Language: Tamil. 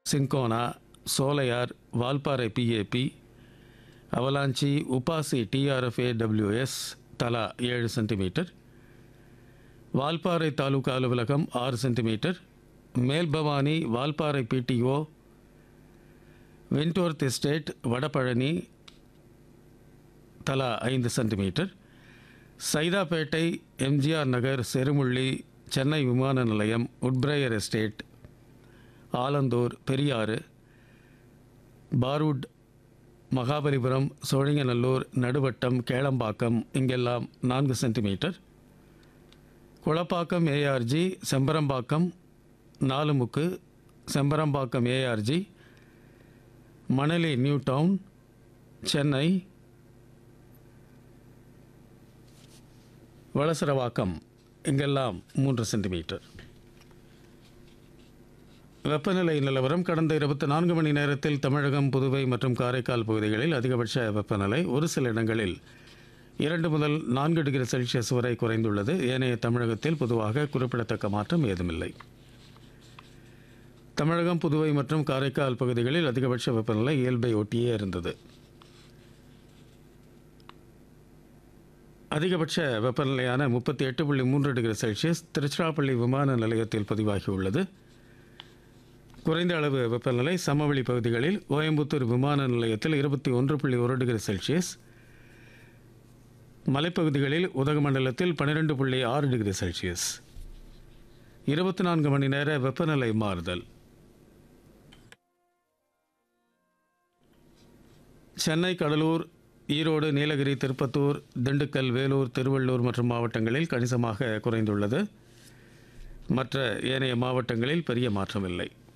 cinchona Solaiyar Valparai PAP Avalanchi UPASI TRF AWS தலா ஏழு சென்டிமீட்டர் வால்பாறை தாலுகா அலுவலகம் ஆறு centimetre Melbhavani Valparai PTO Wentworth estate Vadapalani தலா ஐந்து சென்டிமீட்டர் சைதாப்பேட்டை எம்ஜிஆர் நகர் செருமுள்ளி சென்னை விமான நிலையம் Woodbriar estate Alandur Periyar Parwood Mahabalipuram Sholinganallur Naduvattam Kelambakkam இங்கெல்லாம் நான்கு சென்டிமீட்டர் குளப்பாக்கம் ஏஆர்ஜி செம்பரம்பாக்கம் நாலு முக்கு Chembarambakkam ARG Manali new town Chennai Valasaravakkam இங்கெல்லாம் மூன்று சென்டிமீட்டர் வெப்பநிலை நிலவரம் கடந்த இருபத்தி நான்கு மணி நேரத்தில் தமிழகம் புதுவை மற்றும் காரைக்கால் பகுதிகளில் அதிகபட்ச வெப்பநிலை ஒரு சில இடங்களில் இரண்டு முதல் நான்கு டிகிரி செல்சியஸ் வரை குறைந்துள்ளது ஏனைய தமிழகத்தில் பொதுவாக குறிப்பிடத்தக்க மாற்றம் ஏதுமில்லை தமிழகம் புதுவை மற்றும் காரைக்கால் பகுதிகளில் அதிகபட்ச வெப்பநிலை இயல்பை ஒட்டியே இருந்தது அதிகபட்ச வெப்பநிலையான முப்பத்தி எட்டு புள்ளி மூன்று டிகிரி செல்சியஸ் திருச்சிராப்பள்ளி விமான நிலையத்தில் பதிவாகியுள்ளது குறைந்த அளவு வெப்பநிலை சமவெளி பகுதிகளில் கோயம்புத்தூர் விமான நிலையத்தில் இருபத்தி ஒன்று புள்ளி ஒரு டிகிரி செல்சியஸ் மலைப்பகுதிகளில் உதகமண்டலத்தில் பன்னிரெண்டு புள்ளி ஆறு டிகிரி செல்சியஸ் இருபத்தி நான்கு மணி நேர வெப்பநிலை மாறுதல் சென்னை கடலூர் ஈரோடு நீலகிரி திருப்பத்தூர் திண்டுக்கல் வேலூர் திருவள்ளூர் மற்றும் மாவட்டங்களில் கணிசமாக குறைந்துள்ளது மற்ற ஏனைய மாவட்டங்களில் பெரிய மாற்றமில்லை